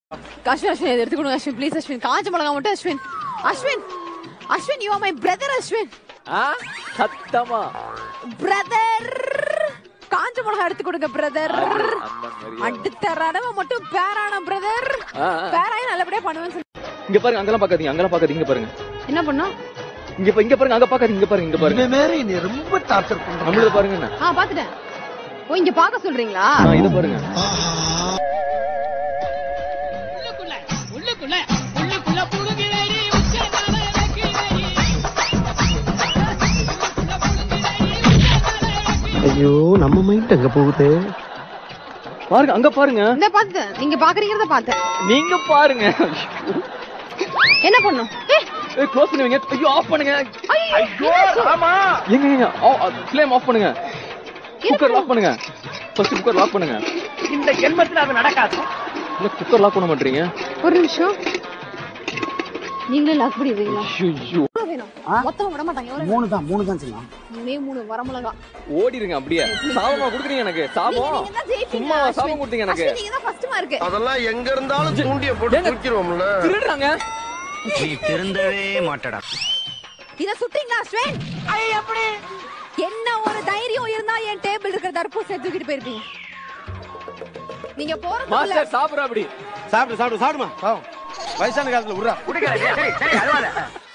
அஸ்வின் அஸ்வின் இதை எடுத்து கொடுங்க அஸ்வின் ப்ளீஸ் அஸ்வின் காஞ்ச மிளகா மட்டும் Ashwin Ashwin Ashwin you are my brother Ashwin ஆ சத்தமா பிரதர் காஞ்ச மிளகா எடுத்து கொடுங்க பிரதர் அந்த மாதிரி அடுத்த தடவை மட்டும் பேரான பிரதர் ஆ, ஆ. பேராயும் நல்லபடியா பண்ணுவேன்னு சொல்லி இங்க பாருங்க அங்கெல்லாம் பாக்காதீங்க அங்கெல்லாம் பாக்காதீங்க இங்க பாருங்க என்ன பண்ணோம் இங்க பா- இங்க பாருங்க அங்க பாக்காதீங்க இங்க பாருங்க இங்க பாருங்க இவன் வேற என்னை ரொம்ப டார்ச்சர் பண்றான் நம்மளத பாருங்க என்ன ஆ பாத்துட்டேன் ஓ இங்க பாக்க சொல்றீங்களா ஆ, இத பாருங்க உள்ளுக்குள்ள உள்ளுக்குள்ள உள்ளுக்குள்ள புடுங்கிறேரி உச்சந்தால இறக்கிறேரி உள்ளுக்குள்ள புடுங்கிறேரி உச்சந்தால இறக்கிறேரி ஐயோ நம்ம மைண்ட் அங்க போகுது பாருங்க அங்க பாருங்க இந்த பாத்துட்டேன் நீங்க பாக்குறீங்கறத பார்த்தேன் நீங்க பாருங்க என்ன பண்ணும் ஏய் க்ளோஸ் பண்ணுவீங்க ஐயோ ஆஃப் பண்ணுங்க ஐயோ ஆமா எங்க எங்க ஃப்ளேம் ஆஃப் பண்ணுங்க குக்கர் லாக் பண்ணுங்க ஃபர்ஸ்ட் குக்கர் லாக் பண்ணுங்க இந்த ஜென்மத்துல அது நடக்காது இல்ல குக்கர் லாக் பண்ண மாட்டீங்க ஒரு நிமிஷம் நீங்களே லாக் பண்ணிடுறீங்களா ஐயோ எவ்வளவு வேணும் மொத்தமா விட மாட்டாங்க எவ்வளவு மூணு தான் மூணு தான் சொன்னான் மூணே மூணு வரமிளகா ஓடிடுங்க அப்படியே சாபமா குடுக்குறீங்க எனக்கு சாபம் நீங்க தான் ஜெயிப்பீங்க, சும்மா அஸ்வின். சாபம் கொடுத்தீங்க எனக்கு அஸ்வின், நீங்க தான் first mark. அதெல்லாம் எங்க இருந்தாலும் தூண்டிய போட்டு ஏங்க? தூக்கிடுவோம்ல திருடுறாங்க நீ திருந்தவே மாட்டடா இத சுட்டீங்களா, அஸ்வின்? என்ன ஒரு தைரியம் இருந்தா என் டேபிள் இருக்கிற தர்பூசணியை தூக்கிட்டு போயிருப்பீங்க நீங்க போறதுக்குள்ள மாஸ்டர் சாப்பிடுற அப்படி சாப்பிடு சாப்பிடு சாப்பிடுமா வயசான காலத்துல விடுறா